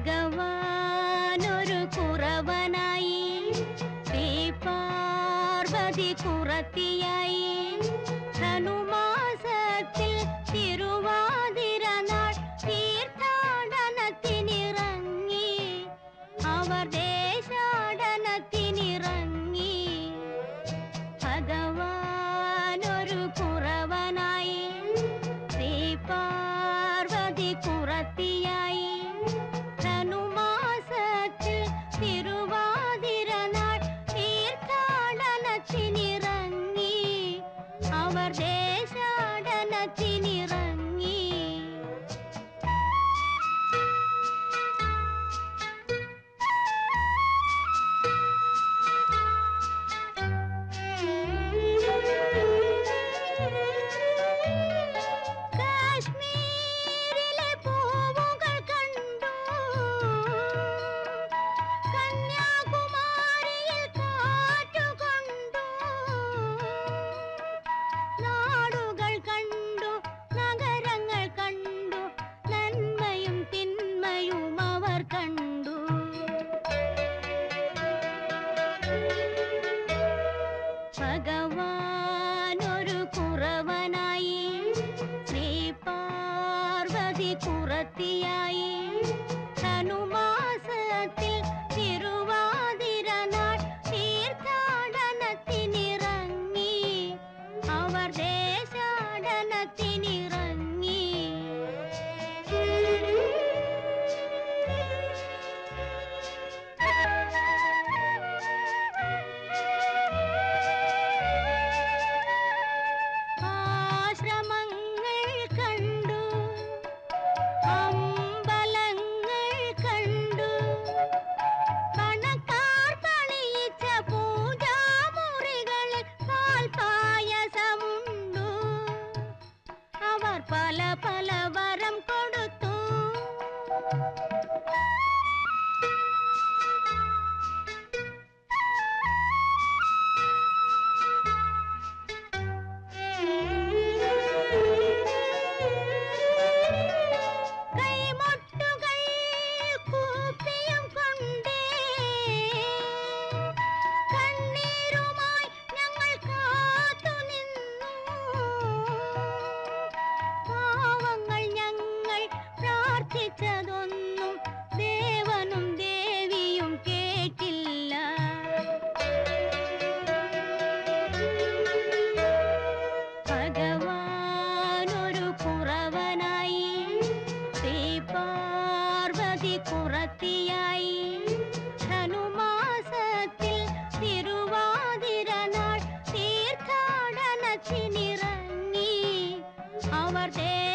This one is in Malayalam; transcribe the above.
ഭഗവാനൊരു കുറവനായി ശ്രീ പാർവതി കുറത്തിയായി ധനുമാസത്തിൽ തിരുവാതിര നാൾ തീർത്ഥാടനത്തിനിറങ്ങി അവർ ദേശാടനത്തിനിറങ്ങി ഭഗവാനൊരു കുറവനായി ശ്രീ പാർവതി കുറത്തിയായി ധനുമാസത്തിൽ തിരുവാതിര നാൾ തീർത്ഥാടനത്തിനിറങ്ങി അവർ ദേശാടനത്തിനിറങ്ങി കാശ്മീരിലെ പൂവുകൾ കണ്ടു കന്യാകുമാരിയിൽ കാറ്റുകൊണ്ടു നാടുകൾ കണ്ടു നഗരങ്ങൾ കണ്ടു നന്മയും തിന്മയും അവർ കണ്ടു ഭഗവാനൊരു കുറവനായി ശ്രീ പാർവതി കുറത്തിയായി ധനുമാസത്തിൽ തിരുവാതിര നാൾ തീർത്ഥാടനത്തിനിറങ്ങി അവർ ദേശാടനത്തിനിറങ്ങി ആശ്രമങ്ങൾ കണ്ടു അമ്പലങ്ങൾ കണ്ടു പണക്കാർ പണിയിച്ച പൂജാമുറികളിൽ പാൽപായസമുണ്ടു അവർ പല പല വരം കൊടുത്തു കൈമുട്ടുകൾ കൂപ്പിയും കൊണ്ടേ കണ്ണീരുമായി ഞങ്ങൾ കാത്തു നിന്നു പാവങ്ങൾ ഞങ്ങൾ പ്രാർത്ഥിച്ചതൊന്നും ദേവനും ദേവിയും കേട്ടില്ല ഭഗവാനൊരു കുറവനായി ശ്രീ പാർവതി കുറത്തിയായി ധനുമാസത്തിൽ തിരുവാതിര നാൾ തീർത്ഥാടനത്തിനിറങ്ങി അവർ ദേ